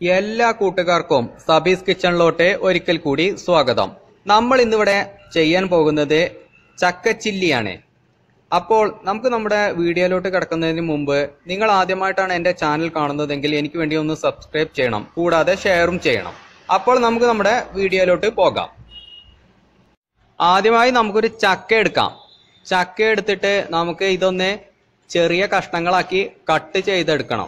എല്ലാ കൂട്ടുകാർക്കും സബീസ് കിച്ചണിലോട്ട് ഒരിക്കൽ കൂടി സ്വാഗതം നമ്മൾ ഇന്നിവിടെ ചെയ്യാൻ പോകുന്നത് ചക്കച്ചില്ലിയാണ് അപ്പോൾ നമുക്ക് നമ്മുടെ വീഡിയോയിലോട്ട് കിടക്കുന്നതിന് മുമ്പ് നിങ്ങൾ ആദ്യമായിട്ടാണ് എൻ്റെ ചാനൽ കാണുന്നതെങ്കിൽ എനിക്ക് വേണ്ടി ഒന്ന് സബ്സ്ക്രൈബ് ചെയ്യണം കൂടാതെ ഷെയറും ചെയ്യണം അപ്പോൾ നമുക്ക് നമ്മുടെ വീഡിയോയിലോട്ട് പോകാം ആദ്യമായി നമുക്കൊരു ചക്ക എടുക്കാം ചക്ക എടുത്തിട്ട് നമുക്ക് ഇതൊന്ന് ചെറിയ കഷ്ണങ്ങളാക്കി കട്ട് ചെയ്തെടുക്കണം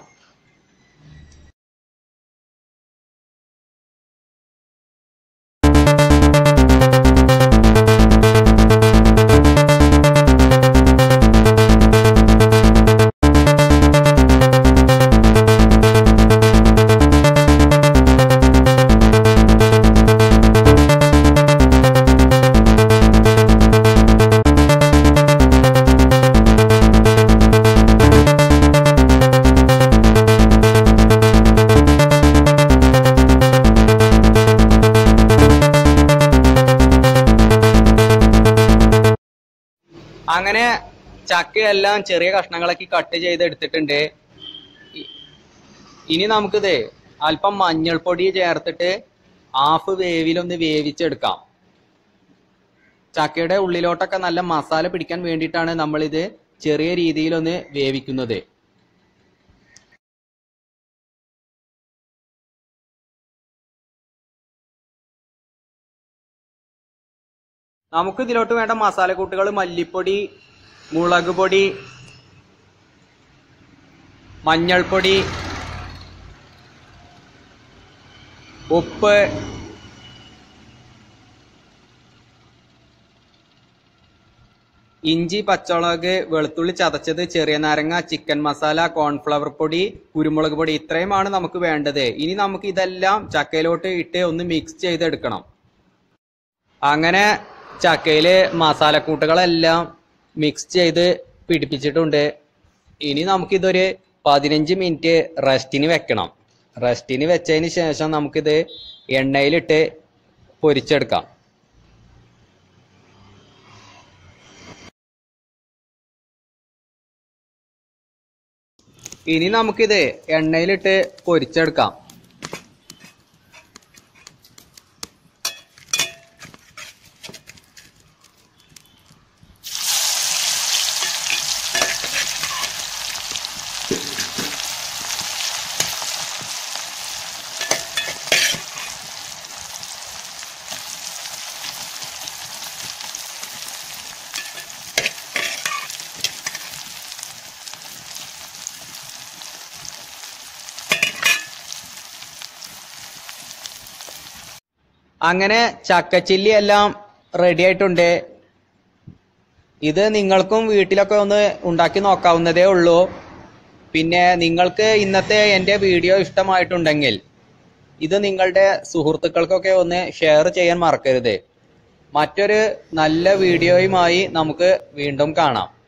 അങ്ങനെ ചക്കയെല്ലാം ചെറിയ കഷ്ണങ്ങളാക്കി കട്ട് ചെയ്ത് എടുത്തിട്ടുണ്ട് ഇ- ഇനി നമുക്കിത് അല്പം മഞ്ഞൾപ്പൊടി ചേർത്തിട്ട് ഹാഫ് വേവിലൊന്ന് വേവിച്ചെടുക്കാം ചക്കയുടെ ഉള്ളിലോട്ടൊക്കെ നല്ല മസാല പിടിക്കാൻ വേണ്ടിയിട്ടാണ് നമ്മളിത് ചെറിയ രീതിയിലൊന്ന് വേവിക്കുന്നത് നമുക്ക് ഇതിലോട്ട് വേണ്ട മസാലക്കൂട്ടുകൾ മല്ലിപ്പൊടി മുളക് പൊടി മഞ്ഞൾപ്പൊടി ഉപ്പ് ഇഞ്ചി പച്ചമുളക് വെളുത്തുള്ളി ചതച്ചത് ചെറിയ നാരങ്ങ ചിക്കൻ മസാല കോൺഫ്ലവർ പൊടി കുരുമുളക് പൊടി ഇത്രയുമാണ് നമുക്ക് വേണ്ടത് ഇനി നമുക്ക് ഇതെല്ലാം ചക്കയിലോട്ട് ഇട്ട് ഒന്ന് മിക്സ് ചെയ്തെടുക്കണം അങ്ങനെ ചക്കയില് മസാലക്കൂട്ടുകളെല്ലാം മിക്സ് ചെയ്ത് പിടിപ്പിച്ചിട്ടുണ്ട് ഇനി നമുക്കിതൊരു പതിനഞ്ച് മിനിറ്റ് റെസ്റ്റിന് വെക്കണം റെസ്റ്റിന് വെച്ചതിന് ശേഷം നമുക്കിത് എണ്ണയിലിട്ട് പൊരിച്ചെടുക്കാം ഇനി നമുക്കിത് എണ്ണയിലിട്ട് പൊരിച്ചെടുക്കാം അങ്ങനെ ചക്കച്ചില്ലി എല്ലാം റെഡി ആയിട്ടുണ്ട് ഇത് നിങ്ങൾക്കും വീട്ടിലൊക്കെ ഒന്ന് ഉണ്ടാക്കി നോക്കാവുന്നതേ ഉള്ളൂ പിന്നെ നിങ്ങൾക്ക് ഇന്നത്തെ എൻ്റെ വീഡിയോ ഇഷ്ടമായിട്ടുണ്ടെങ്കിൽ ഇത് നിങ്ങളുടെ സുഹൃത്തുക്കൾക്കൊക്കെ ഒന്ന് ഷെയർ ചെയ്യാൻ മറക്കരുത് മറ്റൊരു നല്ല വീഡിയോയുമായി നമുക്ക് വീണ്ടും കാണാം